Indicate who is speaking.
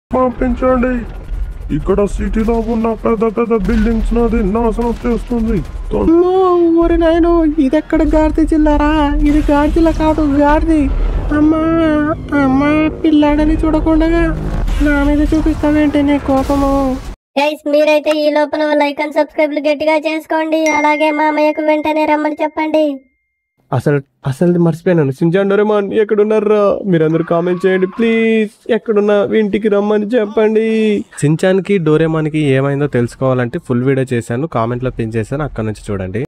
Speaker 1: పంపించండి ఇక్కడ సిటీలో ఉన్న పెద్ద పెద్ద బిల్డింగ్స్ నాది నాశనం చేస్తుంది
Speaker 2: అమ్మో, ఓరి నాయను ఇది ఎక్కడ గాడిద జిల్లారా ఇది గాడిజిల్లా కాదు గాడిది అమ్మా అమ్మా పిల్లాడని చూడకుండా నా మీద చూపిస్తావేంటి నీ కోపము
Speaker 3: గైస్ మీరైతే ఈ లోపల లైక్ అండ్ సబ్స్క్రైబ్ గట్టిగా చేసుకోండి అలాగే మామయ్యకు వెంటనే రమ్మని చెప్పండి
Speaker 2: అసలు అసలు మర్చిపోయాను సింజాన్ డోరేమాన్ ఎక్కడున్నారా మీరందరూ కామెంట్ చేయండి ప్లీజ్ ఎక్కడున్నా ఇంటికి రమ్మని చెప్పండి సించాన్కి డోరేమాన్కి ఏమైందో తెలుసుకోవాలంటే ఫుల్ వీడియో చేశాను కామెంట్లో పిన్ చేశాను అక్కడ నుంచి చూడండి